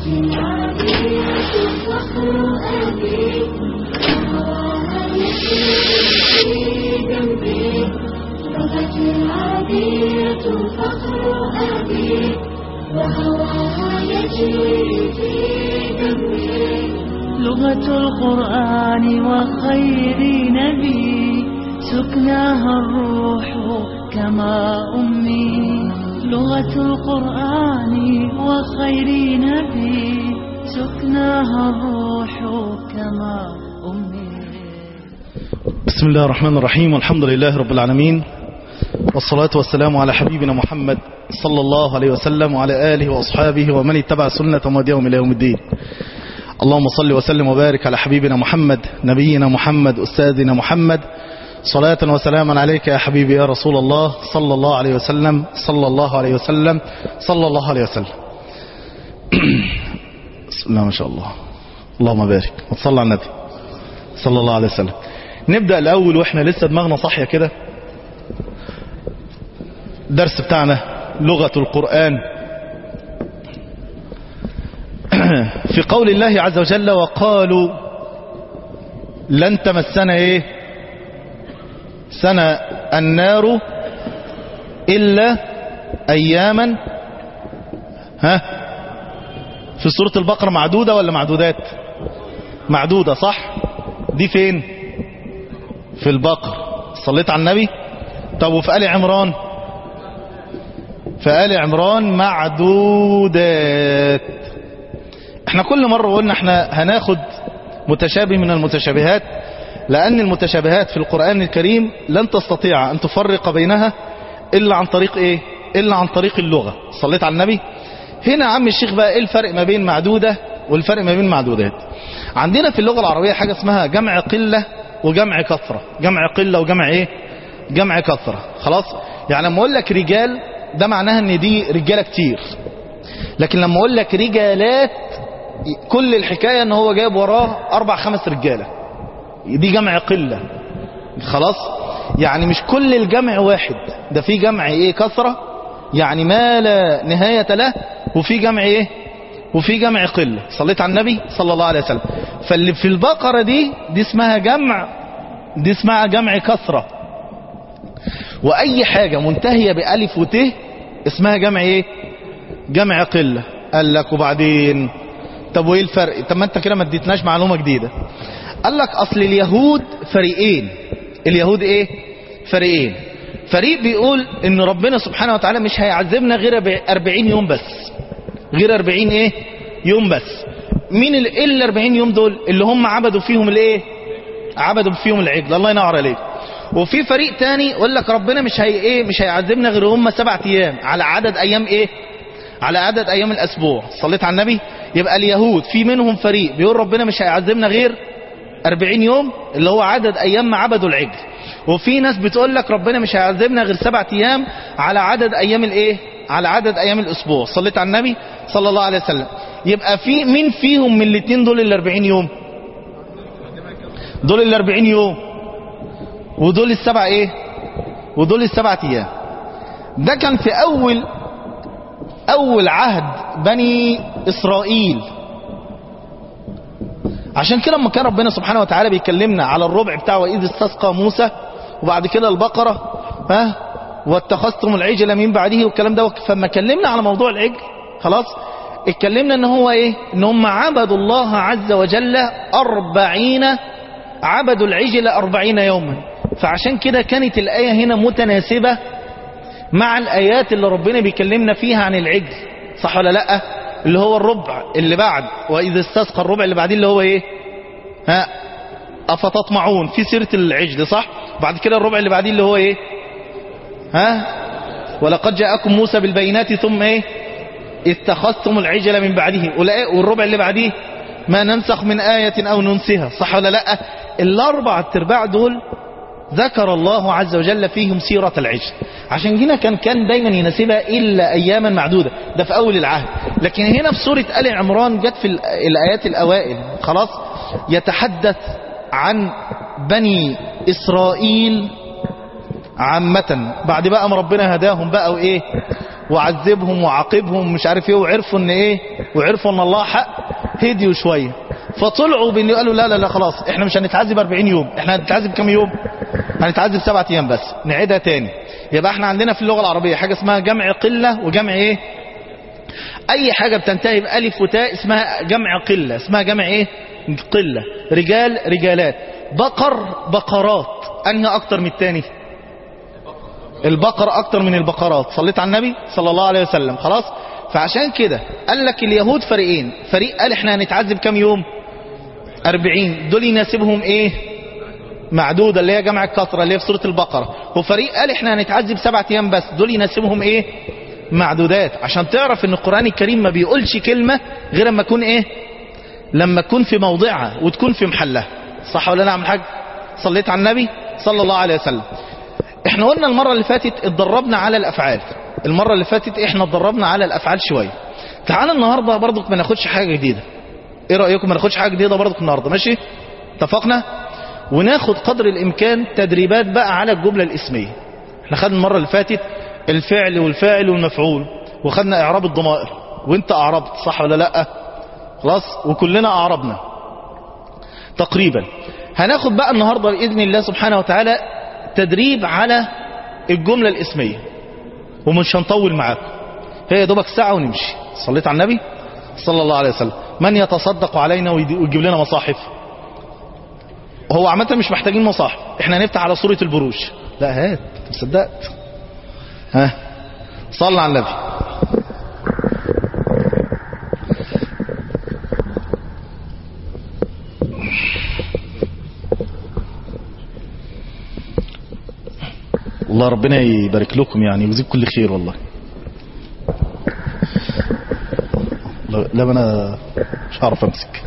العادية فخر أبي وهواها يجري في دمي لغة العادية فخر أبي وهواها يجري في دمي لغة القرآن وخير نبي سكناها الروح كما أمي لغة القرآن وخير نبي سكناها الروح كما أمي بسم الله الرحمن الرحيم والحمد لله رب العالمين والصلاة والسلام على حبيبنا محمد صلى الله عليه وسلم وعلى آله وأصحابه ومن اتبع سنة مهديهم إلى يوم الدين اللهم صل وسلم وبارك على حبيبنا محمد نبينا محمد أستاذنا محمد صلاة وسلاما عليك يا حبيبي يا رسول الله صلى الله عليه وسلم صلى الله عليه وسلم صلى الله عليه وسلم بسم الله ما شاء الله اللهم بارك وتصلى على النبي صلى الله عليه وسلم نبدأ الأول وإحنا لسه دماغنا صاحية كده درس بتاعنا لغة القرآن في قول الله عز وجل وقالوا لن تمسنا ايه سنة النار إلا أياما ها في سورة البقرة معدودة ولا معدودات معدودة صح دي فين في البقر صليت على النبي طب وفي آل عمران في آل عمران معدودات احنا كل مرة قلنا احنا هناخد متشابه من المتشابهات لأن المتشابهات في القرآن الكريم لن تستطيع أن تفرق بينها إلا عن طريق إيه إلا عن طريق اللغة صليت على النبي هنا يا عم الشيخ بقى إيه الفرق ما بين معدودة والفرق ما بين معدودات عندنا في اللغة العربية حاجة اسمها جمع قلة وجمع كثرة جمع قلة وجمع إيه جمع كثرة خلاص يعني لما أقول لك رجال ده معناها ان دي رجالة كتير لكن لما اقول لك رجالات كل الحكاية ان هو جايب وراه اربع خمس رجالة دي جمع قلة خلاص يعني مش كل الجمع واحد ده في جمع ايه كثرة يعني ما لا نهاية له وفي جمع ايه وفي جمع قلة صليت على النبي صلى الله عليه وسلم فاللي في البقرة دي دي اسمها جمع دي اسمها جمع كثرة واي حاجة منتهية بألف وت اسمها جمع ايه جمع قلة قال لك وبعدين طب وايه الفرق طب ما انت كده ما اديتناش معلومة جديدة قال لك اصل اليهود فريقين اليهود ايه فريقين فريق بيقول ان ربنا سبحانه وتعالى مش هيعذبنا غير 40 يوم بس غير 40 ايه يوم بس مين ال ال 40 يوم دول اللي هم عبدوا فيهم الايه عبدوا فيهم العجل الله ينور عليك وفي فريق تاني يقول لك ربنا مش هي ايه مش هيعذبنا غير هم سبعة ايام على عدد ايام ايه على عدد ايام الاسبوع صليت على النبي يبقى اليهود في منهم فريق بيقول ربنا مش هيعذبنا غير 40 يوم اللي هو عدد ايام ما عبدوا العجل وفي ناس بتقول لك ربنا مش هيعذبنا غير سبعة ايام على عدد ايام الايه على عدد ايام الاسبوع صليت على النبي صلى الله عليه وسلم يبقى في مين فيهم من الاثنين دول ال 40 يوم دول ال 40 يوم ودول السبع ايه ودول السبعة ايام ده كان في اول اول عهد بني اسرائيل عشان كده لما كان ربنا سبحانه وتعالى بيكلمنا على الربع بتاعه واذ استسقى موسى وبعد كده البقرة ها واتخذتم العجل من بعده والكلام ده فما كلمنا على موضوع العجل خلاص اتكلمنا ان هو ايه ان هم عبدوا الله عز وجل أربعين عبدوا العجل أربعين يوما فعشان كده كانت الآية هنا متناسبة مع الآيات اللي ربنا بيكلمنا فيها عن العجل صح ولا لا اللي هو الربع اللي بعد وإذا استسقى الربع اللي بعدين اللي هو ايه ها أفتطمعون في سيرة العجل صح بعد كده الربع اللي بعدين اللي هو ايه ها ولقد جاءكم موسى بالبينات ثم ايه اتخذتم العجل من بعده والربع اللي بعديه ما ننسخ من آية أو ننسها صح ولا لا الأربع ارباع دول ذكر الله عز وجل فيهم سيرة العجل عشان هنا كان كان دايما يناسبها إلا أياما معدودة ده في أول العهد لكن هنا في سورة آل عمران جت في الآيات الأوائل خلاص يتحدث عن بني إسرائيل عامة بعد بقى ما ربنا هداهم بقى وإيه وعذبهم وعاقبهم مش عارف ايه وعرفوا ان ايه وعرفوا ان الله حق هديوا شويه فطلعوا بان قالوا لا لا لا خلاص احنا مش هنتعذب 40 يوم احنا هنتعذب كام يوم هنتعذب سبعة ايام بس نعيدها تاني يبقى احنا عندنا في اللغه العربيه حاجه اسمها جمع قله وجمع ايه اي حاجه بتنتهي بالف وتاء اسمها جمع قله اسمها جمع ايه قله رجال رجالات بقر بقرات انهي اكتر من التاني البقر اكتر من البقرات صليت على النبي صلى الله عليه وسلم خلاص فعشان كده قال لك اليهود فريقين فريق قال احنا هنتعذب كام يوم أربعين دول يناسبهم ايه معدودة اللي هي جمع الكثرة اللي هي في سورة البقرة وفريق قال احنا هنتعذب سبعة ايام بس دول يناسبهم ايه معدودات عشان تعرف ان القرآن الكريم ما بيقولش كلمة غير لما يكون ايه لما تكون في موضعها وتكون في محلها صح ولا نعم الحاج صليت على النبي صلى الله عليه وسلم احنا قلنا المرة اللي فاتت اتدربنا على الافعال المرة اللي فاتت احنا اتدربنا على الافعال شوية تعال النهاردة برضك ما ناخدش حاجة جديدة ايه رأيكم ما ناخدش حاجة جديدة برضك النهاردة ماشي اتفقنا وناخد قدر الامكان تدريبات بقى على الجملة الاسمية احنا خدنا المرة اللي فاتت الفعل والفاعل والمفعول وخدنا اعراب الضمائر وانت اعربت صح ولا لا خلاص وكلنا اعربنا تقريبا هناخد بقى النهاردة بإذن الله سبحانه وتعالى تدريب على الجملة الاسمية ومش هنطول معاكم هي دوبك ساعة ونمشي صليت على النبي صلى الله عليه وسلم من يتصدق علينا ويجيب لنا مصاحف هو عامة مش محتاجين مصاحف احنا هنفتح على صورة البروج لا هات صدقت ها صلى على النبي الله ربنا يبارك لكم يعني ويجزيك كل خير والله لا لا ما انا مش هعرف امسك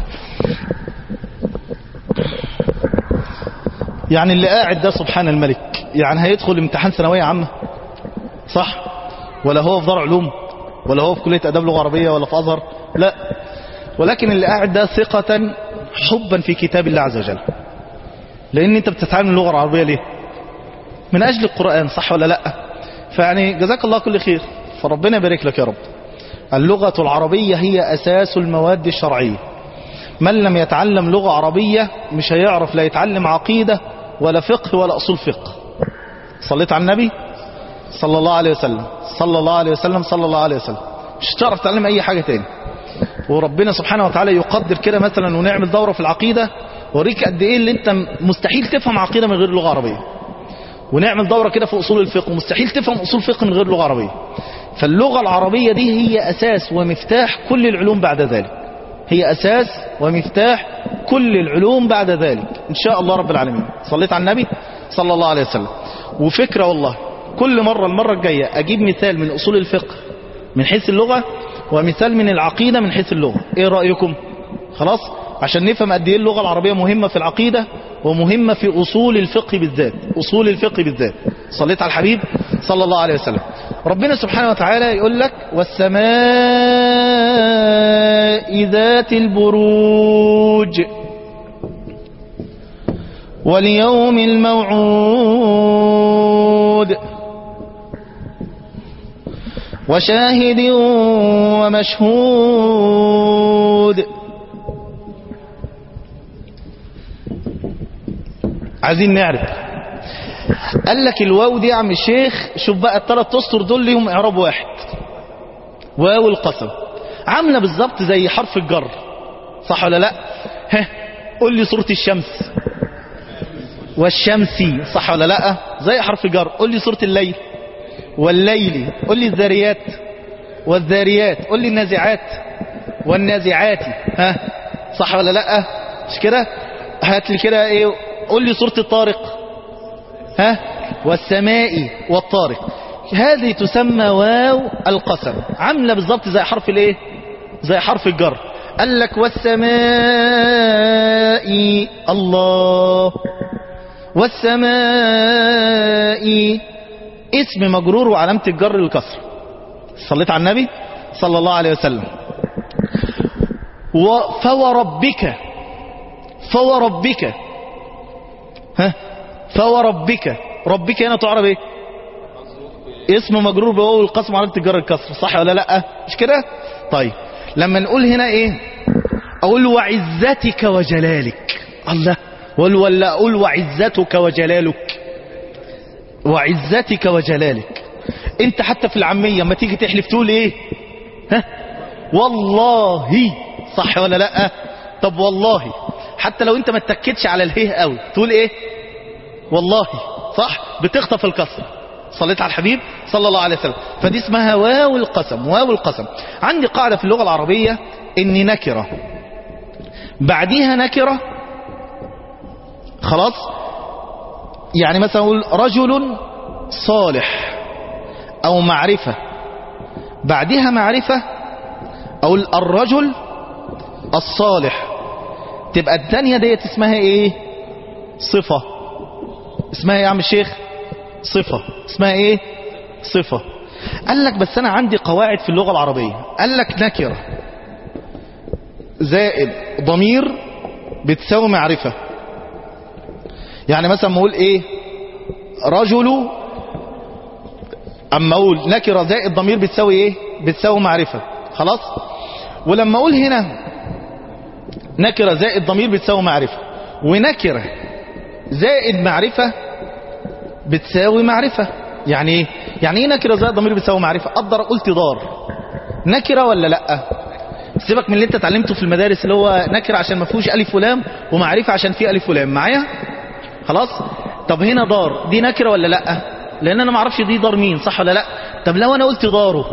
يعني اللي قاعد ده سبحان الملك يعني هيدخل امتحان ثانويه عامه صح ولا هو في دار علوم ولا هو في كليه اداب لغه عربيه ولا في ازهر لا ولكن اللي قاعد ده ثقه حبا في كتاب الله عز وجل لان انت بتتعلم اللغه العربيه ليه من أجل القرآن صح ولا لا فيعني جزاك الله كل خير فربنا يبارك لك يا رب اللغة العربية هي أساس المواد الشرعية من لم يتعلم لغة عربية مش هيعرف لا يتعلم عقيدة ولا فقه ولا أصول فقه صليت على النبي صلى الله عليه وسلم صلى الله عليه وسلم صلى الله عليه وسلم مش هتعرف تتعلم أي حاجة تاني وربنا سبحانه وتعالى يقدر كده مثلا ونعمل دورة في العقيدة وريك قد ايه اللي انت مستحيل تفهم عقيدة من غير لغة عربية ونعمل دورة كده في أصول الفقه ومستحيل تفهم أصول فقه من غير لغة عربية فاللغة العربية دي هي أساس ومفتاح كل العلوم بعد ذلك هي أساس ومفتاح كل العلوم بعد ذلك إن شاء الله رب العالمين صليت على النبي صلى الله عليه وسلم وفكرة والله كل مرة المرة الجاية أجيب مثال من أصول الفقه من حيث اللغة ومثال من العقيدة من حيث اللغة إيه رأيكم خلاص عشان نفهم قد ايه اللغة العربية مهمة في العقيدة ومهمة في أصول الفقه بالذات أصول الفقه بالذات صليت على الحبيب صلى الله عليه وسلم ربنا سبحانه وتعالى يقول لك والسماء ذات البروج واليوم الموعود وشاهد ومشهود عايزين نعرف قال لك الواو دي يا عم الشيخ شوف بقى الثلاث اسطر دول ليهم اعراب واحد واو القسم عامله بالظبط زي حرف الجر صح ولا لا ها قول لي سوره الشمس والشمس صح ولا لا زي حرف الجر قول لي سوره الليل والليل قول لي الذاريات والذاريات قول لي النازعات والنازعات ها صح ولا لا مش كده هات لي كده ايه قول لي سورة الطارق ها والسماء والطارق هذه تسمى واو القسم عاملة بالظبط زي حرف الايه زي حرف الجر قال لك والسماء الله والسماء اسم مجرور وعلامة الجر الكسر صليت على النبي صلى الله عليه وسلم فوربك فوربك ها فوربك ربك هنا تعرب ايه اسم مجرور بواو القسم على تجار الكسر صح ولا لا مش كده طيب لما نقول هنا ايه اقول وعزتك وجلالك الله ولا ولا اقول وعزتك وجلالك وعزتك وجلالك انت حتى في العامية ما تيجي تحلف تقول ايه ها والله صح ولا لا طب والله حتى لو انت ما اتكتش على اله قوي تقول ايه والله صح بتخطف الكسر صليت على الحبيب صلى الله عليه وسلم فدي اسمها واو القسم واو القسم عندي قاعدة في اللغة العربية ان نكرة بعديها نكرة خلاص يعني مثلا اقول رجل صالح او معرفة بعدها معرفة اقول الرجل الصالح تبقى الثانية ديت اسمها ايه صفة اسمها ايه يا عم الشيخ صفة اسمها ايه صفة قال لك بس انا عندي قواعد في اللغة العربية قال لك نكرة زائد ضمير بتساوي معرفة يعني مثلا ما اقول ايه رجل اما اقول نكرة زائد ضمير بتساوي ايه بتساوي معرفة خلاص ولما اقول هنا نكرة زائد ضمير بتساوي معرفة ونكرة زائد معرفة بتساوي معرفة يعني ايه يعني ايه نكرة زائد ضمير بتساوي معرفة اقدر قلت دار نكرة ولا لا سيبك من اللي انت اتعلمته في المدارس اللي هو نكرة عشان ما فيهوش الف ولام ومعرفة عشان فيه الف ولام معايا خلاص طب هنا دار دي نكرة ولا لا لان انا ما اعرفش دي دار مين صح ولا لا طب لو انا قلت داره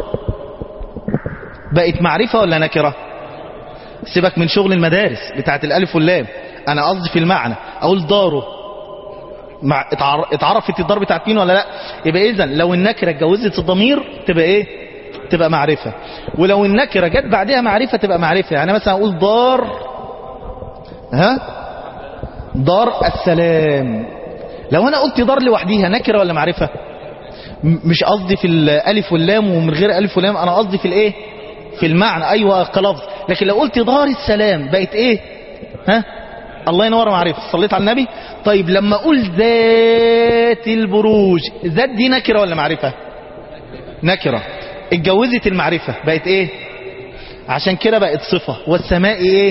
بقت معرفة ولا نكرة سيبك من شغل المدارس بتاعت الالف واللام انا قصدي في المعنى اقول داره مع اتعر- اتعرفت الدار بتاعت مين ولا لا يبقى اذا لو النكره اتجوزت الضمير تبقى ايه تبقى معرفه ولو النكره جت بعدها معرفه تبقى معرفه يعني مثلا اقول دار ها دار السلام لو انا قلت دار لوحديها نكره ولا معرفه م- مش قصدي في الالف واللام ومن غير الف واللام انا قصدي في الايه في المعنى ايوه كلفظ لكن لو قلت دار السلام بقت ايه ها الله ينور معرفة صليت على النبي طيب لما اقول ذات البروج ذات دي نكرة ولا معرفة نكرة اتجوزت المعرفة بقت ايه عشان كده بقت صفة والسماء ايه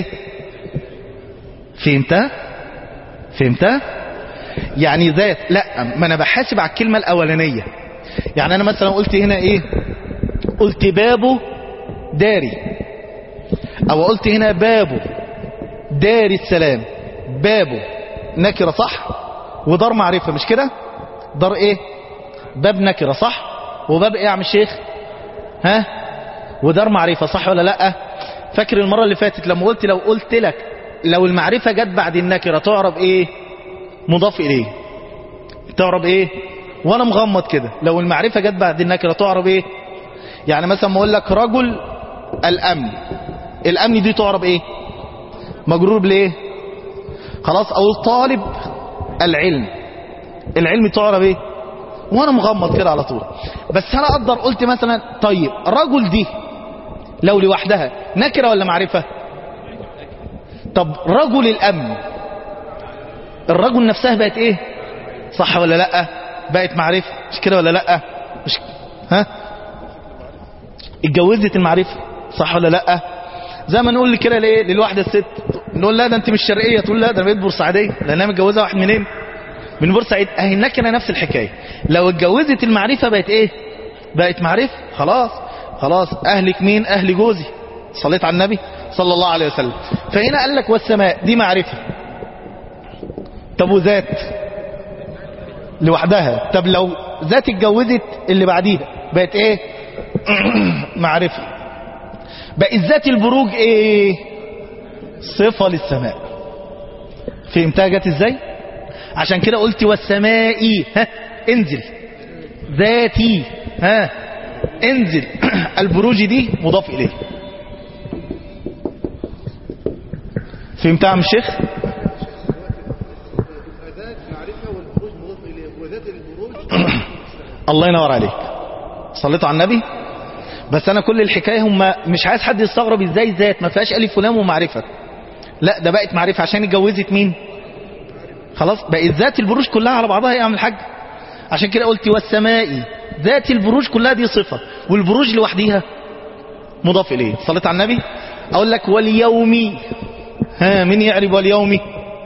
فهمتها فهمتها يعني ذات لا ما انا بحاسب على الكلمة الاولانية يعني انا مثلا قلت هنا ايه قلت بابه داري او قلت هنا بابه دار السلام بابه نكرة صح ودار معرفة مش كده دار ايه باب نكرة صح وباب ايه يا عم الشيخ ها ودار معرفة صح ولا لا فاكر المرة اللي فاتت لما قلت لو قلت لك لو المعرفة جت بعد النكرة تعرب ايه مضاف اليه تعرب ايه وانا مغمض كده لو المعرفة جت بعد النكرة تعرب ايه يعني مثلا ما اقول لك رجل الامن الامن دي تعرب ايه مجرور بالايه خلاص او طالب العلم العلم تعرب ايه وانا مغمض كده على طول بس انا اقدر قلت مثلا طيب رجل دي لو لوحدها نكره ولا معرفه طب رجل الامن الرجل نفسها بقت ايه صح ولا لا بقت معرفه مش كده ولا لا مش ها اتجوزت المعرفه صح ولا لا زي ما نقول كده ليه للواحده الست نقول لا ده انت مش شرقيه تقول لا ده انا بقيت بورسعيديه لانها متجوزه واحد منين من بورسعيد اهي النكره نفس الحكايه لو اتجوزت المعرفه بقت ايه بقت معرفه خلاص خلاص اهلك مين اهل جوزي صليت على النبي صلى الله عليه وسلم فهنا قال لك والسماء دي معرفه طب وذات لوحدها طب لو ذات اتجوزت اللي بعديها بقت ايه معرفه بقت ذات البروج ايه صفة للسماء فهمتها جت ازاي عشان كده قلت والسماء ها انزل ذاتي ها انزل البروج دي مضاف اليه فهمتها يا عم الشيخ ذات معرفة والبروج مضاف إليه وذات البروج الله ينور عليك صليت على النبي بس انا كل الحكايه هم مش عايز حد يستغرب ازاي ذات ما فيهاش الف ولام ومعرفه لا ده بقت معرفه عشان اتجوزت مين خلاص بقت ذات البروج كلها على بعضها يا عم الحاج عشان كده قلت والسماء ذات البروج كلها دي صفة والبروج لوحديها مضاف إليه صليت على النبي أقول لك واليوم ها من يعرف واليوم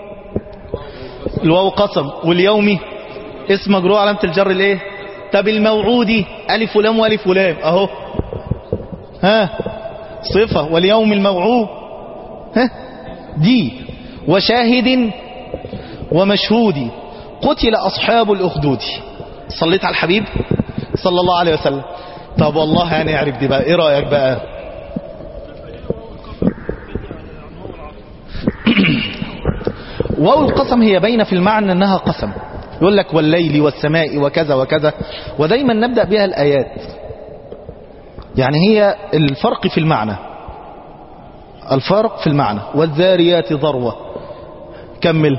الواو قسم واليوم اسم مجرور علامة الجر الايه طب الموعود ألف ولام وألف ولام أهو ها صفة واليوم الموعود ها دي وشاهد ومشهود قتل أصحاب الأخدود صليت على الحبيب صلى الله عليه وسلم طب والله هنعرف دي بقى ايه رأيك بقى واو القسم هي باينة في المعنى انها قسم يقول لك والليل والسماء وكذا وكذا ودايما نبدأ بها الآيات يعني هي الفرق في المعنى الفرق في المعنى والذاريات ذروة كمل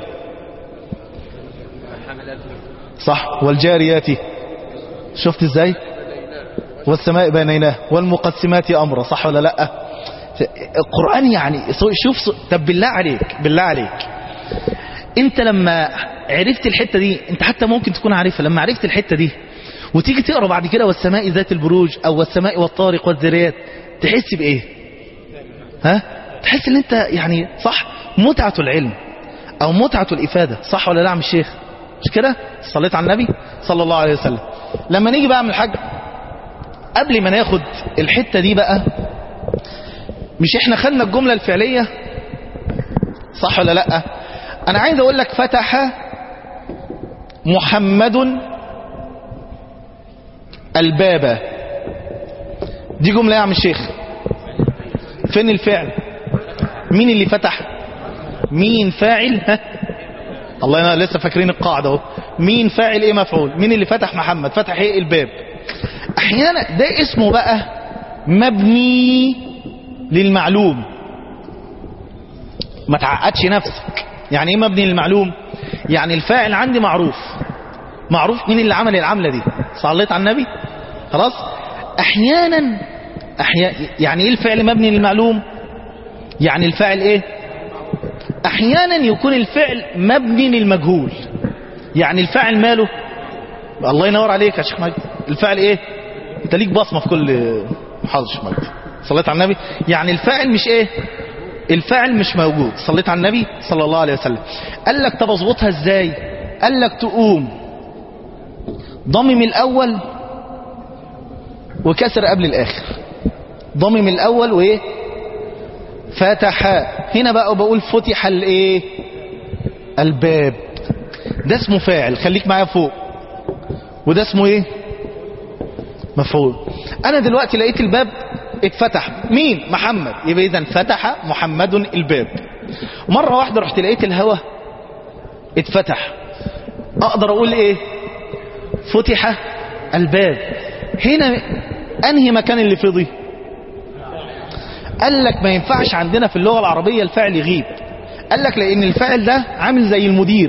صح والجاريات شفت ازاي والسماء بنيناه والمقسمات امرا صح ولا لا القرآن يعني شوف طب بالله عليك بالله عليك انت لما عرفت الحتة دي انت حتى ممكن تكون عارفها لما عرفت الحتة دي وتيجي تقرا بعد كده والسماء ذات البروج او والسماء والطارق والذريات تحس بايه ها تحس ان انت يعني صح متعة العلم او متعة الافادة صح ولا لا يا عم الشيخ مش كده صليت على النبي صلى الله عليه وسلم لما نيجي بقى من الحج قبل ما ناخد الحتة دي بقى مش احنا خدنا الجملة الفعلية صح ولا لا انا عايز اقول لك فتح محمد الباب دي جملة يا عم الشيخ فين الفعل مين اللي فتح مين فاعل ها الله ينال لسه فاكرين القاعدة اهو مين فاعل ايه مفعول مين اللي فتح محمد فتح ايه الباب احيانا ده اسمه بقى مبني للمعلوم ما تعقدش نفسك يعني ايه مبني للمعلوم يعني الفاعل عندي معروف معروف مين اللي عمل العملة دي صليت على النبي خلاص احيانا احيانا يعني ايه الفعل مبني للمعلوم يعني الفاعل ايه احيانا يكون الفعل مبني للمجهول يعني الفاعل ماله الله ينور عليك يا شيخ مجد الفاعل ايه انت ليك بصمه في كل محاضره شيخ مجد صليت على النبي يعني الفاعل مش ايه الفاعل مش موجود صليت على النبي صلى الله عليه وسلم قال لك طب اظبطها ازاي قال لك تقوم ضمم الاول وكسر قبل الاخر ضمم الاول وايه فتح هنا بقى بقول فتح الايه الباب ده اسمه فاعل خليك معايا فوق وده اسمه ايه مفعول انا دلوقتي لقيت الباب اتفتح مين محمد يبقى اذا فتح محمد الباب مرة واحدة رحت لقيت الهوا اتفتح اقدر اقول ايه فتح الباب هنا انهي مكان اللي فضي قال لك ما ينفعش عندنا في اللغة العربية الفعل يغيب قال لك لان الفاعل ده عامل زي المدير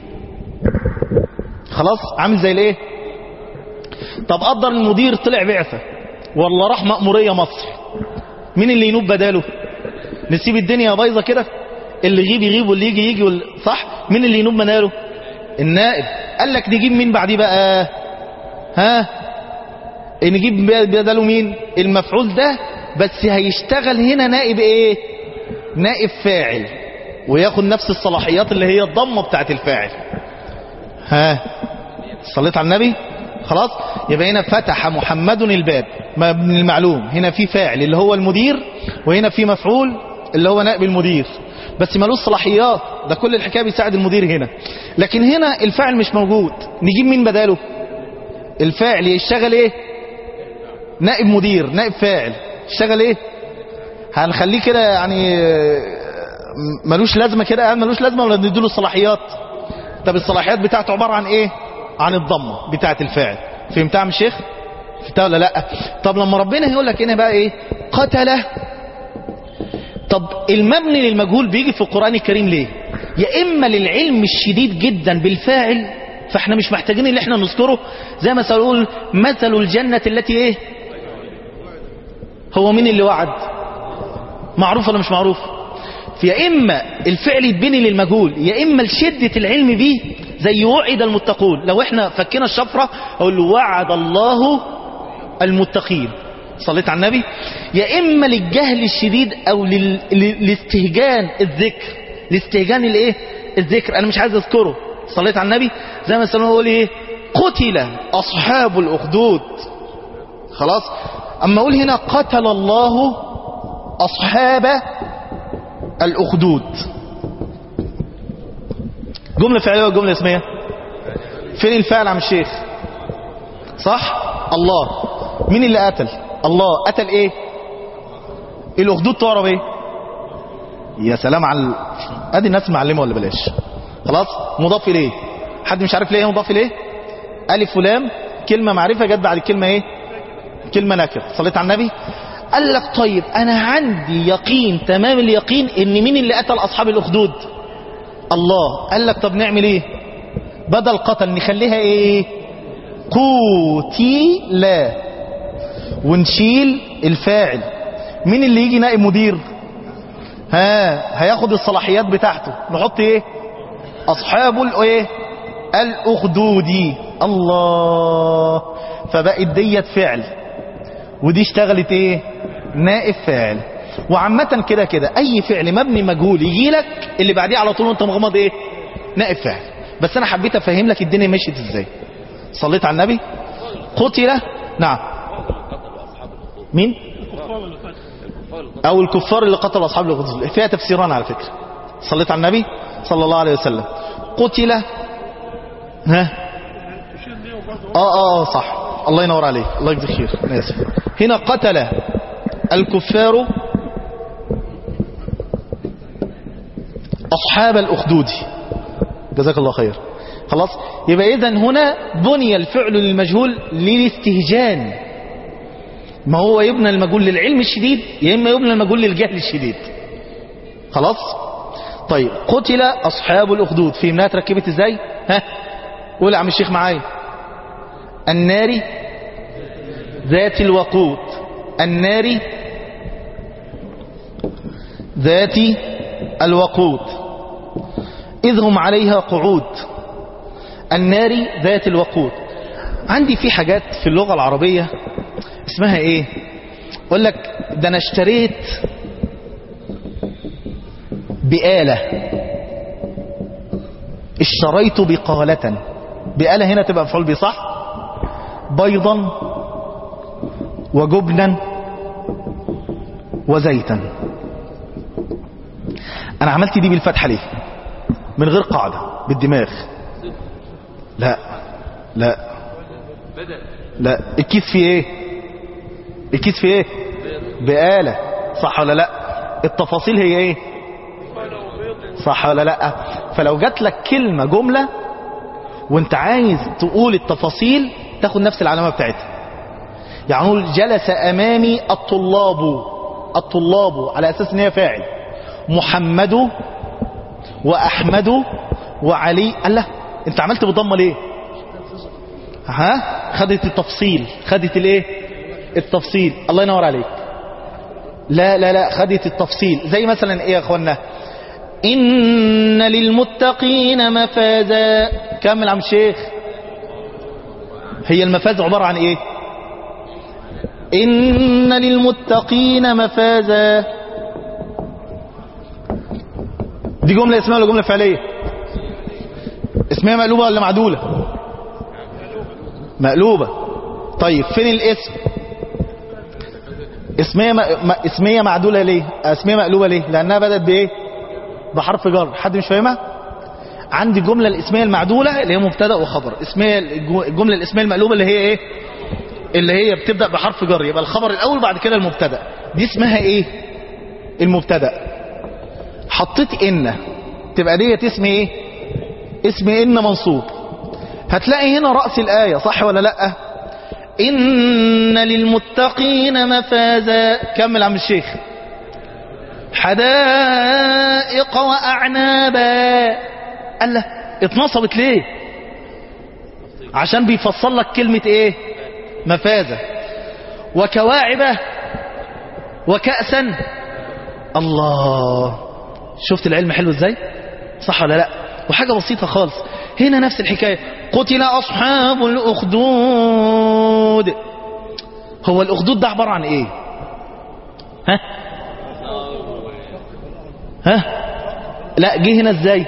خلاص عامل زي الايه طب قدر المدير طلع بعثة والله راح مأمورية مصر مين اللي ينوب بداله نسيب الدنيا بايظة كده اللي يغيب يغيب واللي يجي يجي واللي صح مين اللي ينوب بداله النائب قال لك نجيب مين بعديه بقى ها نجيب بداله مين المفعول ده بس هيشتغل هنا نائب ايه نائب فاعل وياخد نفس الصلاحيات اللي هي الضمه بتاعت الفاعل ها صليت على النبي خلاص يبقى هنا فتح محمد الباب من المعلوم هنا في فاعل اللي هو المدير وهنا في مفعول اللي هو نائب المدير بس ملوش صلاحيات ده كل الحكايه بيساعد المدير هنا لكن هنا الفاعل مش موجود نجيب مين بداله الفاعل يشتغل ايه نائب مدير نائب فاعل اشتغل ايه هنخليه كده يعني ملوش لازمه كده ملوش لازمه ولا نديله الصلاحيات طب الصلاحيات بتاعته عباره عن ايه عن الضمه بتاعه الفاعل فهمتها يا عم الشيخ فهمتها ولا لا طب لما ربنا يقول لك هنا بقى ايه قتل طب المبني للمجهول بيجي في القران الكريم ليه يا اما للعلم الشديد جدا بالفاعل فاحنا مش محتاجين اللي احنا نذكره زي ما سنقول مثل الجنه التي ايه هو مين اللي وعد معروف ولا مش معروف فيا إما الفعل يتبني للمجهول يا إما لشدة العلم بيه زي وعد المتقون لو احنا فكينا الشفرة أقول له وعد الله المتقين صليت على النبي يا إما للجهل الشديد أو لل... ل- لاستهجان الذكر لاستهجان الايه الذكر أنا مش عايز أذكره صليت على النبي زي ما سلمان يقول ايه قتل أصحاب الأخدود خلاص أما أقول هنا قتل الله أصحاب الأخدود جملة فعلية وجملة اسمية فين الفعل عم الشيخ صح الله مين اللي قتل الله قتل ايه الأخدود تعرف ايه يا سلام على ال- ادي الناس معلمة ولا بلاش خلاص مضاف اليه حد مش عارف ليه مضاف اليه الف ولام كلمة معرفة جت بعد الكلمة ايه كلمة نكر صليت على النبي قال لك طيب انا عندي يقين تمام اليقين ان مين اللي قتل اصحاب الاخدود الله قال لك طب نعمل ايه بدل قتل نخليها ايه قوتي ونشيل الفاعل مين اللي يجي نائب مدير ها هياخد الصلاحيات بتاعته نحط ايه اصحاب الايه الاخدودي الله فبقت ديت فعل ودي اشتغلت ايه نائب فاعل وعامة كده كده اي فعل مبني مجهول يجي لك اللي بعديه على طول وانت مغمض ايه نائب فاعل بس انا حبيت افهم لك الدنيا مشيت ازاي صليت على النبي قتل نعم مين او الكفار اللي قتلوا اصحاب الاخدود فيها تفسيران على فكرة صليت على النبي صلى الله عليه وسلم قتل ها اه اه صح الله ينور عليك الله يجزيك خير أنا اسف هنا قتل الكفار اصحاب الاخدود جزاك الله خير خلاص يبقى اذا هنا بني الفعل للمجهول للاستهجان ما هو يبنى المجهول للعلم الشديد يا اما يبنى المجهول للجهل الشديد خلاص طيب قتل اصحاب الاخدود فهمناها تركبت ازاي ها قول يا عم الشيخ معايا النار ذات الوقود النار ذات الوقود إذ هم عليها قعود النار ذات الوقود عندي في حاجات في اللغة العربية اسمها ايه اقول لك ده انا اشتريت بآلة اشتريت بقالة بآلة هنا تبقى مفعول به صح بيضا وجبنا وزيتا انا عملت دي بالفتحة ليه من غير قاعدة بالدماغ لا لا لا الكيس فيه ايه الكيس فيه ايه بآلة صح ولا لا التفاصيل هي ايه صح ولا لا فلو جات لك كلمة جملة وانت عايز تقول التفاصيل تاخد نفس العلامة بتاعتها يعني نقول جلس امامي الطلاب الطلاب على اساس ان هي فاعل محمد واحمد وعلي الله انت عملت بضمه ليه ها خدت التفصيل خدت الايه التفصيل الله ينور عليك لا لا لا خدت التفصيل زي مثلا ايه يا اخوانا ان للمتقين مفازا كمل عم شيخ هي المفاز عبارة عن ايه ان للمتقين مفازا دي جملة اسمها ولا جملة فعلية اسمها مقلوبة ولا معدولة مقلوبة طيب فين الاسم اسمية, م... م... اسمية معدولة ليه اسمية مقلوبة ليه لانها بدأت بايه بحرف جر حد مش فاهمها عندي الجملة الاسمية المعدولة اللي هي مبتدا وخبر اسمية الجملة الاسمية المقلوبة اللي هي ايه اللي هي بتبدأ بحرف جر يبقى الخبر الاول بعد كده المبتدا دي اسمها ايه المبتدا حطيت ان تبقى ديت اسم ايه اسم ان منصوب هتلاقي هنا رأس الآية صح ولا لا إن للمتقين مفازا كمل عم الشيخ حدائق وأعنابا قال له اتنصبت ليه عشان بيفصل لك كلمة ايه مفازة وكواعب وكأسا الله شفت العلم حلو ازاي صح ولا لا وحاجة بسيطة خالص هنا نفس الحكاية قتل أصحاب الأخدود هو الأخدود ده عبارة عن ايه ها ها لا جه هنا ازاي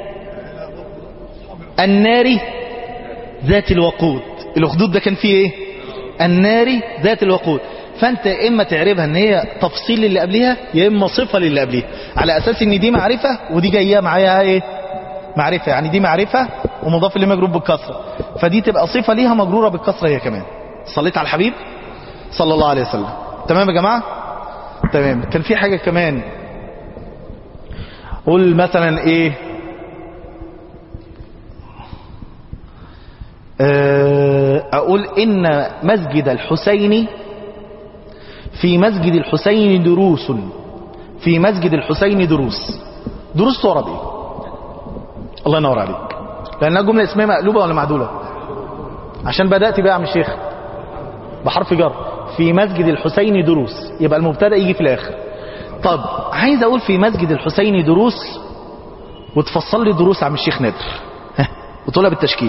النار ذات الوقود الأخدود ده كان فيه ايه النار ذات الوقود فانت يا اما تعرفها ان هي تفصيل للي قبلها يا اما صفة للي قبلها على اساس ان دي معرفة ودي جاية معايا ايه معرفة يعني دي معرفة ومضاف اللي مجرور بالكسرة فدي تبقى صفة ليها مجرورة بالكسرة هي كمان صليت على الحبيب صلى الله عليه وسلم تمام يا جماعة تمام كان في حاجة كمان قول مثلا ايه آه، اقول ان مسجد الحسين في مسجد الحسين دروس في مسجد الحسين دروس دروس تعرب ايه الله ينور عليك لانها جمله اسميه مقلوبه ولا معدوله عشان بدات بقى يا عم الشيخ بحرف جر في مسجد الحسين دروس يبقى المبتدا يجي في الاخر طب عايز اقول في مسجد الحسين دروس وتفصل لي دروس عم الشيخ نادر ها، وتقولها بالتشكيل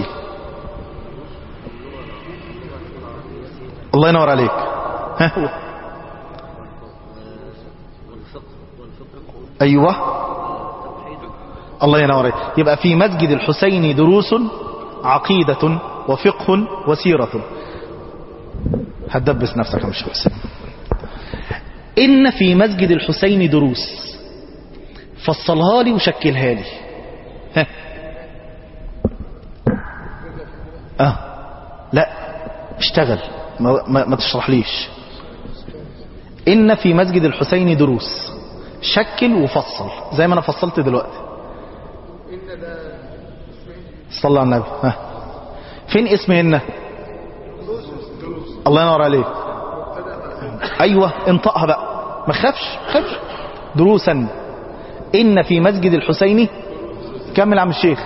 الله ينور عليك ها ايوه الله ينور عليك يبقى في مسجد الحسين دروس عقيدة وفقه وسيرة هتدبس نفسك يا مش حسين إن في مسجد الحسين دروس فصلها لي وشكلها لي ها اه لا اشتغل ما, ما, ما تشرحليش إن في مسجد الحسين دروس شكل وفصل زي ما أنا فصلت دلوقتي صلى على النبي ها. فين اسم إن الله ينور عليك أيوة انطقها بقى ما خافش خافش دروسا إن في مسجد الحسين كمل عم الشيخ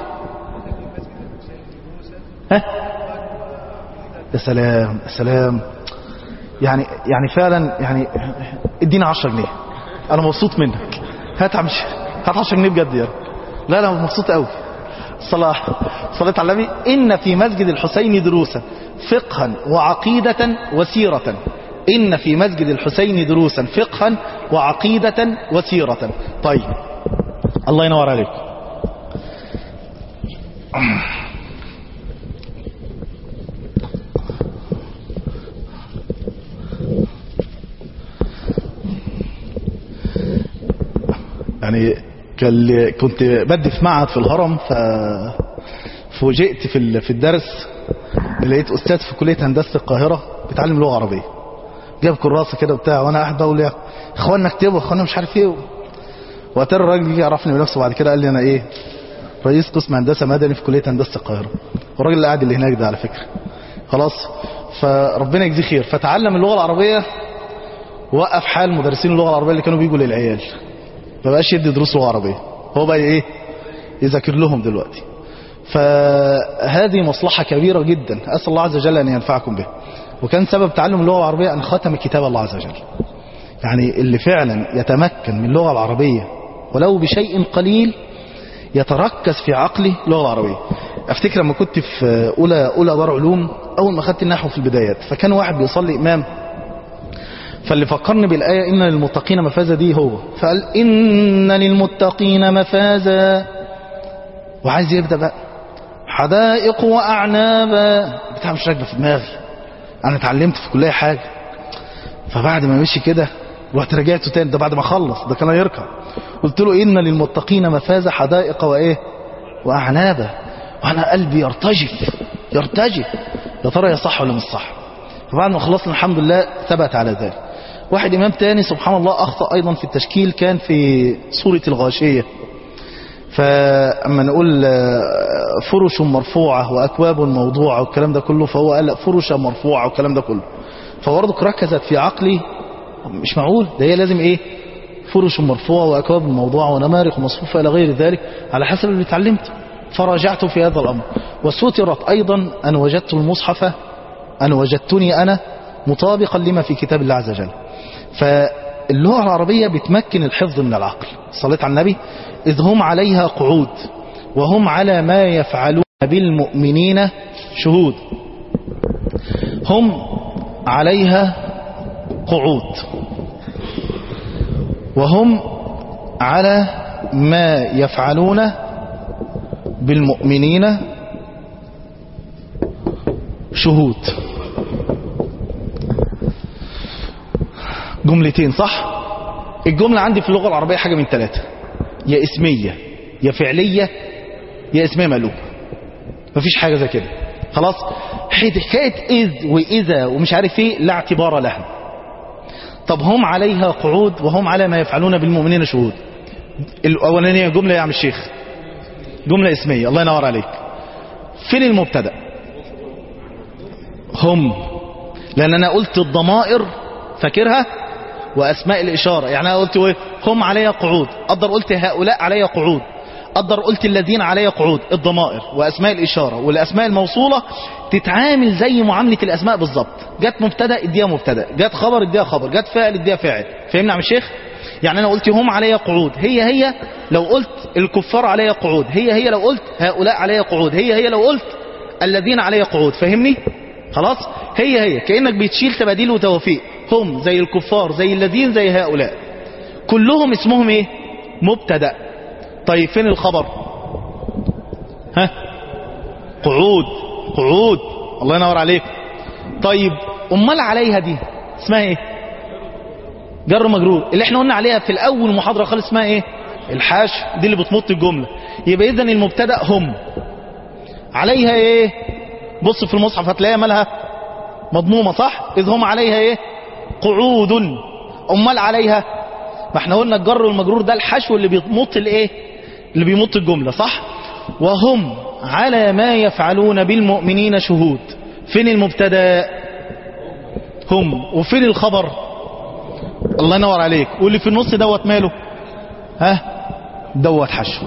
ها يا سلام يا سلام يعني يعني فعلا يعني ادينا 10 جنيه انا مبسوط منك هات عم الشيخ هات 10 جنيه بجد يا رب. لا لا مبسوط قوي صلاح صلاه على النبي ان في مسجد الحسين دروسا فقها وعقيده وسيره ان في مسجد الحسين دروسا فقها وعقيده وسيره طيب الله ينور عليك يعني كان- كنت بدي في معهد في الهرم ف فوجئت في ال- في الدرس لقيت استاذ في كليه هندسه القاهره بيتعلم لغه عربيه جاب كراسه كده وبتاع وانا قاعد بقول يا اخوانا اكتبوا اخوانا مش عارف ايه واتاري الراجل يجي يعرفني بنفسه بعد كده قال لي انا ايه رئيس قسم هندسه مدني في كليه هندسه القاهره والراجل اللي قاعد اللي هناك ده على فكره خلاص فربنا يجزيه خير فتعلم اللغه العربيه وقف حال مدرسين اللغه العربيه اللي كانوا بيجوا للعيال ما بقاش يدي دروس لغه عربيه هو بقى ايه يذاكر لهم دلوقتي فهذه مصلحة كبيرة جدا أسأل الله عز وجل أن ينفعكم بها وكان سبب تعلم اللغة العربية أن ختم كتاب الله عز وجل يعني اللي فعلا يتمكن من اللغة العربية ولو بشيء قليل يتركز في عقله اللغة العربية افتكر لما كنت في أولى, أولى دار علوم أول ما خدت النحو في البدايات فكان واحد بيصلي إمام فاللي فكرني بالآية إن للمتقين مفازة دي هو فقال إن للمتقين مفازة وعايز يبدأ بقى حدائق وأعنابا بتاع مش راكبه في دماغي أنا اتعلمت في كلية حاجة فبعد ما مشي كده رحت رجعته تاني ده بعد ما خلص ده كان يركع قلت له إن للمتقين مفازة حدائق وإيه وأعنابا وأنا قلبي يرتجف يرتجف يا ترى يا صح ولا مش صح فبعد ما خلصنا الحمد لله ثبت على ذلك واحد إمام تاني سبحان الله أخطأ أيضا في التشكيل كان في سورة الغاشية فأما نقول فرش مرفوعة وأكواب موضوعة والكلام ده كله فهو قال لا فرشة مرفوعة والكلام ده كله فبرضك ركزت في عقلي مش معقول ده هي لازم ايه فرش مرفوعة وأكواب موضوعة ونمارق مصفوفة إلى غير ذلك على حسب اللي اتعلمت فراجعت في هذا الأمر وسترت أيضا أن وجدت المصحف أن وجدتني أنا مطابقا لما في كتاب الله عز وجل اللغة العربية بتمكن الحفظ من العقل صليت على النبي إذ هم عليها قعود وهم على ما يفعلون بالمؤمنين شهود هم عليها قعود وهم على ما يفعلون بالمؤمنين شهود جملتين صح الجملة عندي في اللغة العربية حاجة من ثلاثة يا اسمية يا فعلية يا اسمية مقلوبة مفيش حاجة زي كده خلاص حكاية إذ وإذا ومش عارف ايه لا اعتبار لها طب هم عليها قعود وهم على ما يفعلون بالمؤمنين شهود الأولانية جملة يا عم الشيخ جملة اسمية الله ينور عليك فين المبتدأ هم لأن أنا قلت الضمائر فاكرها وأسماء الإشارة يعني أنا قلت ايه هم علي قعود أقدر قلت هؤلاء علي قعود أقدر قلت الذين علي قعود الضمائر وأسماء الإشارة والأسماء الموصولة تتعامل زي معاملة الأسماء بالظبط جت مبتدا اديها مبتدا جت خبر اديها خبر جت فاعل اديها فاعل فهمنا يا عم الشيخ يعني أنا قلت هم علي قعود هي هي لو قلت الكفار علي قعود هي هي لو قلت هؤلاء علي قعود هي هي لو قلت الذين علي قعود فهمني خلاص هي هي كأنك بتشيل تباديل وتوافيق هم زي الكفار زي الذين زي هؤلاء كلهم اسمهم ايه مبتدا طيب فين الخبر ها قعود قعود الله ينور عليك طيب امال عليها دي اسمها ايه جر مجرور اللي احنا قلنا عليها في الاول محاضره خالص اسمها ايه الحاش دي اللي بتمط الجمله يبقى اذا المبتدا هم عليها ايه بص في المصحف هتلاقيها مالها مضمومه صح اذ هم عليها ايه قعود امال عليها ما احنا قلنا الجر والمجرور ده الحشو اللي بيمط الايه اللي بيمط الجمله صح وهم على ما يفعلون بالمؤمنين شهود فين المبتدا هم وفين الخبر الله ينور عليك واللي في النص دوت ماله ها دوت حشو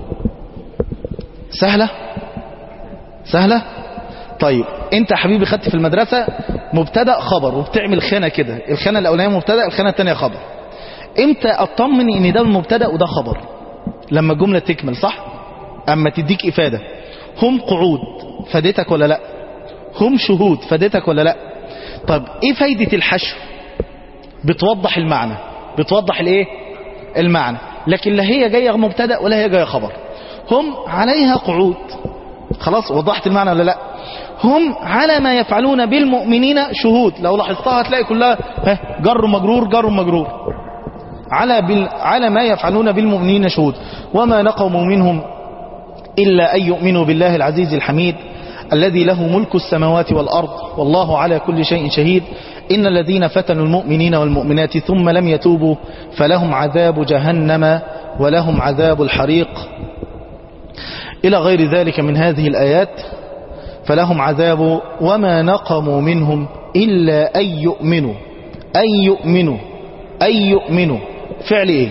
سهله سهله طيب انت يا حبيبي خدت في المدرسة مبتدا خبر وبتعمل خانة كده الخانة الاولانية مبتدا الخانة الثانية خبر امتى اطمن ان ده المبتدا وده خبر لما الجملة تكمل صح اما تديك افادة هم قعود فادتك ولا لا هم شهود فادتك ولا لا طب ايه فايدة الحشو بتوضح المعنى بتوضح الايه المعنى لكن لا هي جاية مبتدا ولا هي جاية خبر هم عليها قعود خلاص وضحت المعنى ولا لا هم على ما يفعلون بالمؤمنين شهود لو لاحظتها هتلاقي كلها ها جر مجرور جر مجرور على بال على ما يفعلون بالمؤمنين شهود وما نقموا منهم إلا أن يؤمنوا بالله العزيز الحميد الذي له ملك السماوات والأرض والله على كل شيء شهيد إن الذين فتنوا المؤمنين والمؤمنات ثم لم يتوبوا فلهم عذاب جهنم ولهم عذاب الحريق إلى غير ذلك من هذه الآيات فلهم عذاب وما نقموا منهم إلا أن يؤمنوا أن يؤمنوا أن يؤمنوا فعل إيه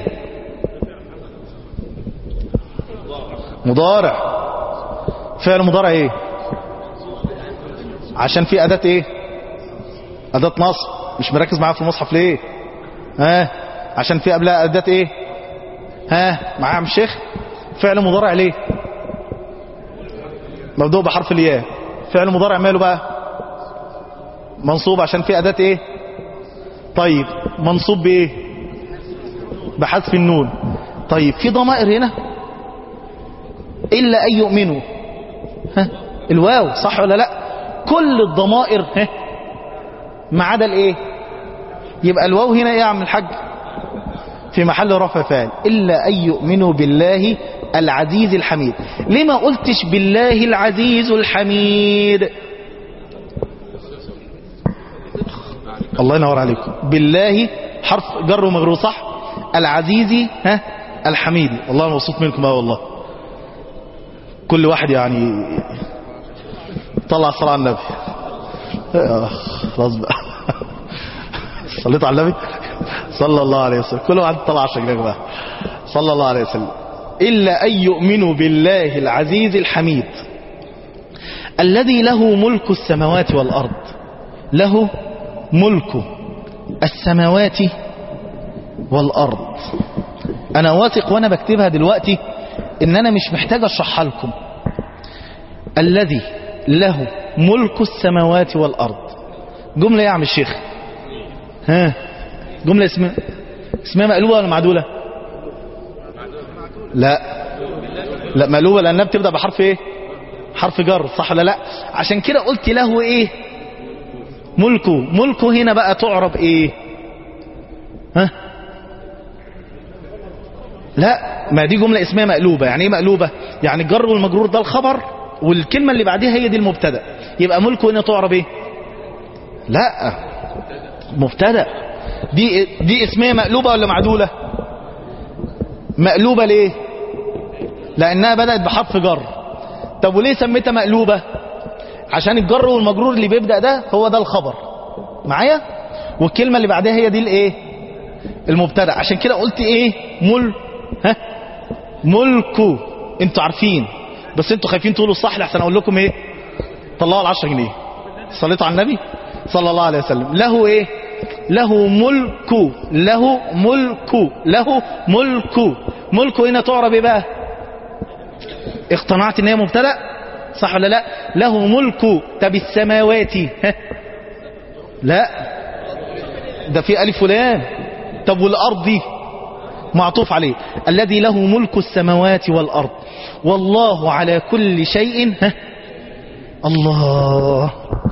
مضارع فعل مضارع إيه عشان في أداة إيه أداة نصب مش مركز معاها في المصحف ليه ها عشان في قبلها أداة إيه ها معايا يا عم الشيخ فعل مضارع ليه مبدوء بحرف الياء فعل مضارع ماله بقى منصوب عشان في أداة ايه طيب منصوب بايه بحذف النون طيب في ضمائر هنا إلا أن يؤمنوا ها الواو صح ولا لا كل الضمائر ها ما عدا الايه يبقى الواو هنا ايه يا عم الحاج في محل رفع فاعل إلا أن يؤمنوا بالله العزيز الحميد ليه ما قلتش بالله العزيز الحميد الله ينور عليكم بالله حرف جر ومجرور صح العزيز ها الحميد والله مبسوط منكم اه والله كل واحد يعني طلع صلاة على النبي آه، خلاص بقى صليت على النبي صلى الله عليه وسلم كل واحد طلع شكلك بقى صلى الله عليه وسلم إلا أن يؤمنوا بالله العزيز الحميد الذي له ملك السماوات والأرض له ملك السماوات والأرض أنا واثق وأنا بكتبها دلوقتي إن أنا مش محتاج أشرحها لكم الذي له ملك السماوات والأرض جملة يا عم الشيخ ها جملة اسمها اسمها مقلوبة ولا معدولة لا لا مقلوبة لأنها بتبدأ بحرف ايه حرف جر صح ولا لا عشان كده قلت له ايه ملكه ملكه هنا بقى تعرب ايه ها لا ما دي جملة اسمها مقلوبة يعني ايه مقلوبة يعني الجر والمجرور ده الخبر والكلمة اللي بعديها هي دي المبتدا يبقى ملكه هنا تعرب ايه لا مبتدا دي دي اسمها مقلوبة ولا معدولة مقلوبة ليه لانها بدأت بحرف جر طب وليه سميتها مقلوبة عشان الجر والمجرور اللي بيبدأ ده هو ده الخبر معايا والكلمة اللي بعدها هي دي الايه المبتدا عشان كده قلت ايه مل ها ملكه انتوا عارفين بس انتوا خايفين تقولوا الصح لحسن اقول لكم ايه طلعوا ال 10 جنيه صليتوا على النبي صلى الله عليه وسلم له ايه له ملك له ملك له ملك ملكه هنا تعرب ايه بقى اقتنعت ان هي مبتدا صح ولا لا له ملك طب السماوات ها لا ده في الف ولام طب والارض معطوف عليه الذي له ملك السماوات والارض والله على كل شيء ها الله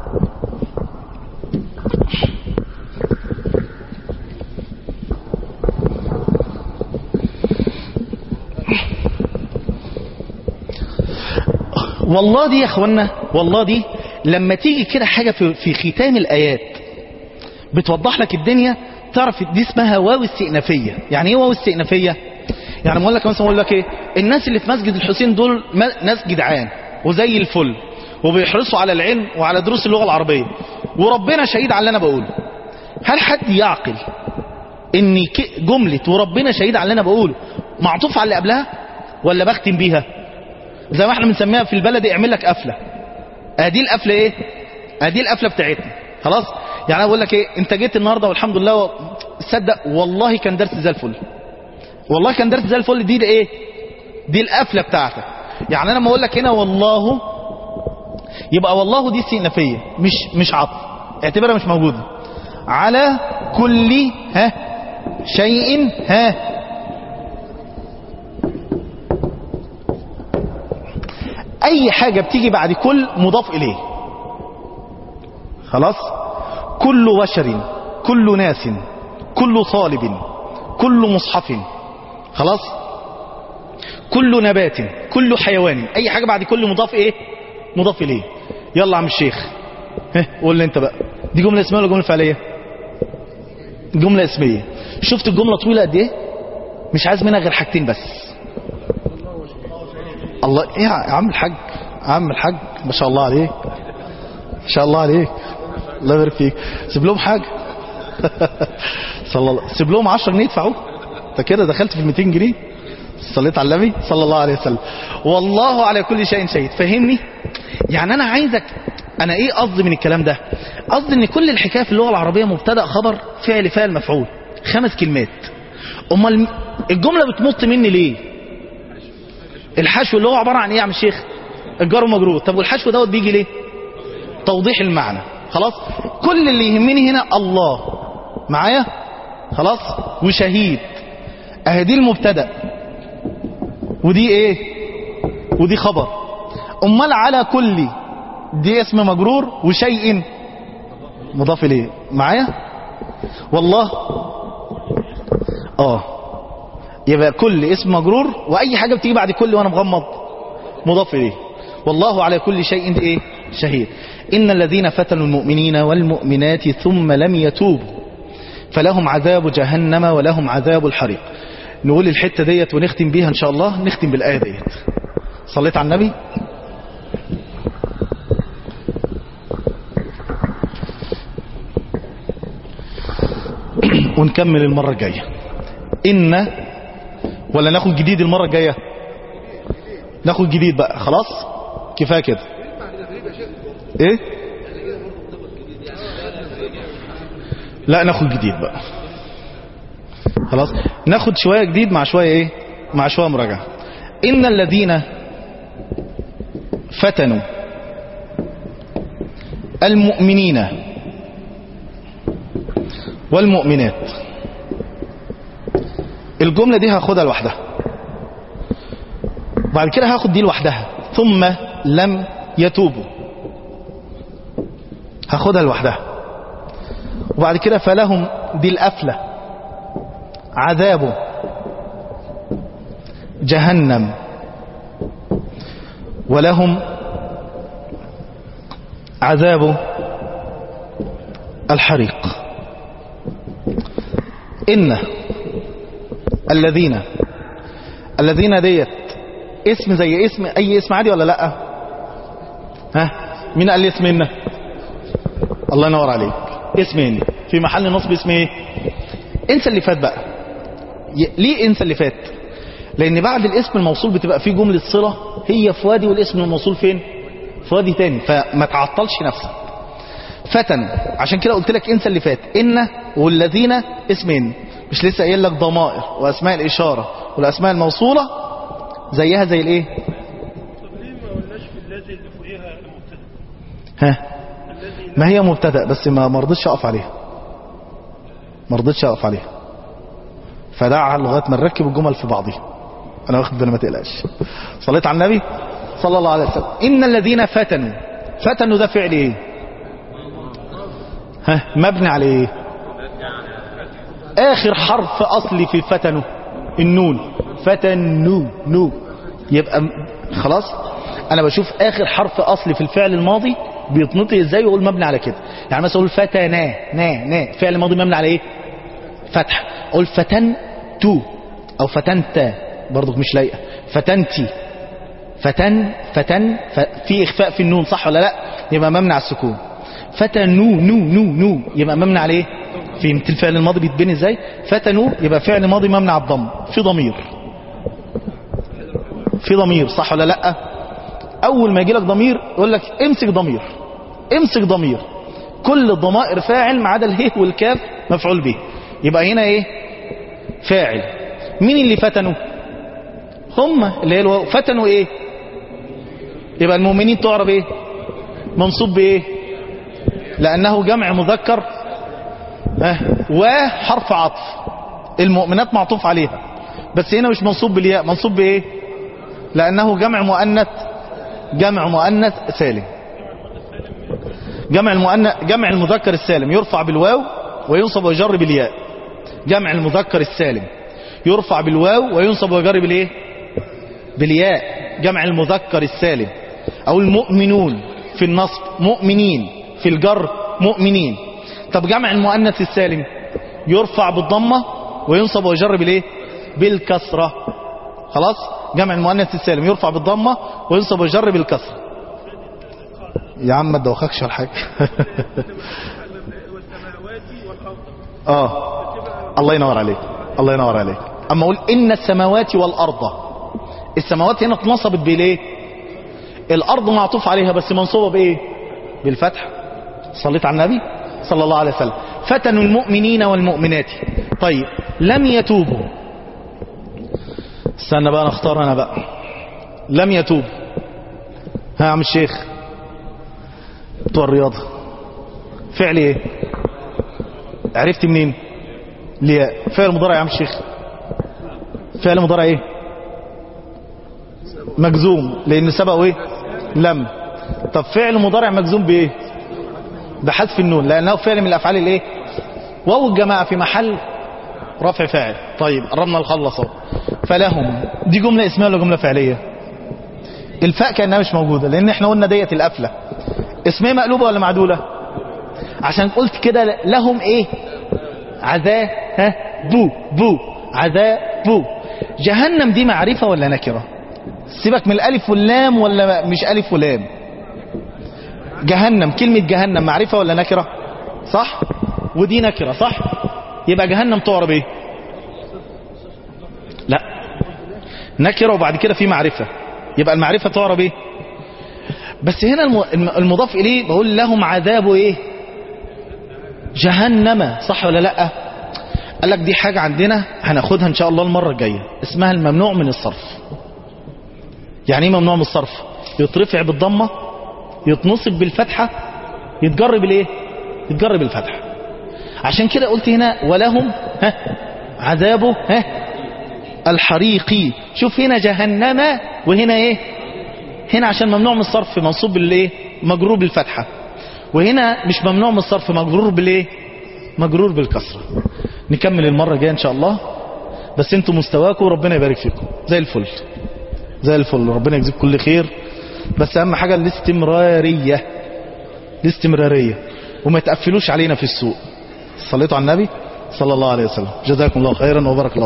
والله دي يا اخوانا والله دي لما تيجي كده حاجة في, في ختام الآيات بتوضح لك الدنيا تعرف دي اسمها واو استئنافية يعني ايه واو استئنافية يعني بقول لك مثلا اقول لك ايه الناس اللي في مسجد الحسين دول ما- ناس جدعان وزي الفل وبيحرصوا على العلم وعلى دروس اللغة العربية وربنا شهيد على اللي انا بقوله هل حد يعقل ان ك- جملة وربنا شهيد على اللي انا بقوله معطوف على اللي قبلها ولا بختم بيها زي ما احنا بنسميها في البلد اعمل لك قفله ادي القفله ايه ادي القفله بتاعتنا خلاص يعني انا بقول لك ايه انت جيت النهارده والحمد لله و... تصدق والله كان درس زي الفل والله كان درس زي الفل دي ايه دي القفله بتاعتك يعني انا لما اقول لك هنا والله يبقى والله دي استئنافيه مش مش عطف اعتبرها مش موجوده على كل ها شيء ها اي حاجة بتيجي بعد كل مضاف اليه خلاص كل بشر كل ناس كل طالب كل مصحف خلاص كل نبات كل حيوان اي حاجة بعد كل مضاف ايه مضاف اليه يلا يا عم الشيخ ها قول لي انت بقى دي جملة اسمية ولا جملة فعلية جملة اسمية شفت الجملة طويلة قد ايه مش عايز منها غير حاجتين بس الله ايه يا عم الحاج عم الحاج ما شاء الله عليك ما شاء الله عليك الله يبارك فيك سيب لهم حاجه صلى الله سيب لهم 10 جنيه يدفعوا انت كده دخلت في ال 200 جنيه صليت على النبي صلى الله عليه وسلم والله على كل شيء شهيد فهمني يعني انا عايزك انا ايه قصدي من الكلام ده قصدي ان كل الحكايه في اللغه العربيه مبتدا خبر فعل فاعل مفعول خمس كلمات امال الجمله بتمط مني ليه الحشو اللي هو عبارة عن ايه يا عم الشيخ الجار ومجرور طب والحشو دوت بيجي ليه توضيح المعنى خلاص كل اللي يهمني هنا الله معايا خلاص وشهيد اهي دي المبتدا ودي ايه ودي خبر امال على كل دي اسم مجرور وشيء مضاف اليه معايا والله اه يبقى كل اسم مجرور واي حاجه بتيجي بعد كل وانا مغمض مضاف اليه والله على كل شيء ايه شهيد ان الذين فتنوا المؤمنين والمؤمنات ثم لم يتوبوا فلهم عذاب جهنم ولهم عذاب الحريق نقول الحته ديت ونختم بيها ان شاء الله نختم بالايه ديت صليت على النبي ونكمل المره الجايه ان ولا ناخد جديد المرة الجاية ناخد جديد بقى خلاص كفاية كده ايه لا ناخد جديد بقى خلاص ناخد شوية جديد مع شوية ايه مع شوية مراجعة ان الذين فتنوا المؤمنين والمؤمنات الجملة دي هاخدها لوحدها بعد كده هاخد دي لوحدها ثم لم يتوبوا هاخدها لوحدها وبعد كده فلهم دي الأفلة عذاب جهنم ولهم عذاب الحريق إن الذين الذين ديت اسم زي اسم أي اسم عادي ولا لأ ها مين قال لي اسم إن الله ينور عليك اسم إن في محل نصب اسم ايه انسى اللي فات بقى ي- ليه انسى اللي فات لان بعد الاسم الموصول بتبقى فيه جملة صلة هي في وادي والاسم الموصول فين في وادي تاني فما تعطلش نفسك فتن عشان كده قلت لك انسى اللي فات ان والذين اسمين مش لسه قايل لك ضمائر واسماء الاشاره والاسماء الموصوله زيها زي الايه طب ليه ما قلناش في الذي اللي فوقيها مبتدا ها الذي ما هي مبتدا بس ما ما رضيتش اقف عليها ما رضيتش اقف عليها فدعها لغايه ما نركب الجمل في بعضها انا واخد بالي ما تقلقش صليت على النبي صلى الله عليه وسلم ان الذين فتنوا فتنوا ده فعل ايه ها مبني على ايه اخر حرف اصلي في فتنوا النون فتنوا نو يبقى م- خلاص انا بشوف اخر حرف اصلي في الفعل الماضي بيتنطق ازاي واقول مبني على كده يعني مثلا اقول فتنا نا نا فعل ماضي مبني على ايه فتح اقول فتن تو او فتنت برضك مش لايقه فتنتي فتن فتن ف... في اخفاء في النون صح ولا لا يبقى مبني على السكون فتنو نو نو نو يبقى مبني على ايه في الفعل الماضي بيتبني ازاي فتنو يبقى فعل ماضي مبني على الضم في ضمير في ضمير صح ولا لا اول ما يجي لك ضمير يقول لك امسك ضمير امسك ضمير كل الضمائر فاعل ما عدا اله والكاف مفعول به يبقى هنا ايه فاعل مين اللي فتنوا هم اللي هي الواو فتنوا ايه يبقى المؤمنين تعرب ايه منصوب بايه لانه جمع مذكر اه وحرف عطف المؤمنات معطوف عليها بس هنا مش منصوب بالياء منصوب بايه لانه جمع مؤنث جمع مؤنث سالم جمع المؤنث جمع المذكر السالم يرفع بالواو وينصب ويجر بالياء جمع المذكر السالم يرفع بالواو وينصب ويجر بالايه بالياء جمع المذكر السالم او المؤمنون في النصب مؤمنين في الجر مؤمنين طب جمع المؤنث السالم يرفع بالضمه وينصب ويجر بالايه بالكسره خلاص جمع المؤنث السالم يرفع بالضمه وينصب ويجر بالكسره يا عم ما تدوخكش ولا حاجه والسماوات والارض اه الله ينور عليك الله ينور عليك اما اقول ان السماوات والارض السماوات هنا اتنصبت بالايه الارض معطوف عليها بس منصوبه بايه بالفتح صليت على النبي صلى الله عليه وسلم فتنوا المؤمنين والمؤمنات طيب لم يتوبوا استنى بقى نختار انا بقى لم يتوب ها يا عم الشيخ بتوع الرياضه فعل ايه عرفت منين ليه فعل مضارع يا عم الشيخ فعل مضارع ايه مجزوم لان سبقه ايه لم طب فعل مضارع مجزوم بايه بحذف النون لانه فعل من الافعال الايه واو الجماعه في محل رفع فاعل طيب قربنا نخلص اهو فلهم دي جمله اسميه ولا جمله فعليه الفاء كانها مش موجوده لان احنا قلنا ديت القفله اسمها مقلوبه ولا معدوله عشان قلت كده لهم ايه عذاب ها بو بو عذاب بو جهنم دي معرفة ولا نكرة سيبك من الالف واللام ولا مش الف ولام جهنم كلمة جهنم معرفة ولا نكرة صح ودي نكرة صح يبقى جهنم تعرب ايه لا نكرة وبعد كده في معرفة يبقى المعرفة تعرب ايه بس هنا الم- المضاف اليه بقول لهم عذاب ايه جهنم صح ولا لا قال لك دي حاجة عندنا هناخدها ان شاء الله المرة الجاية اسمها الممنوع من الصرف يعني ايه ممنوع من الصرف يترفع بالضمة يتنصب بالفتحة يتجر بالايه يتجر بالفتحة عشان كده قلت هنا ولهم ها عذابه ها الحريقي شوف هنا جهنم وهنا ايه هنا عشان ممنوع من الصرف منصوب بالايه مجرور بالفتحة وهنا مش ممنوع من الصرف مجرور بالايه مجرور بالكسرة نكمل المرة الجاية ان شاء الله بس انتوا مستواكم وربنا يبارك فيكم زي الفل زي الفل ربنا يجزيك كل خير بس اهم حاجة الاستمرارية الاستمرارية وما تقفلوش علينا في السوق صليتوا على النبي صلى الله عليه وسلم جزاكم الله خيرا وبارك الله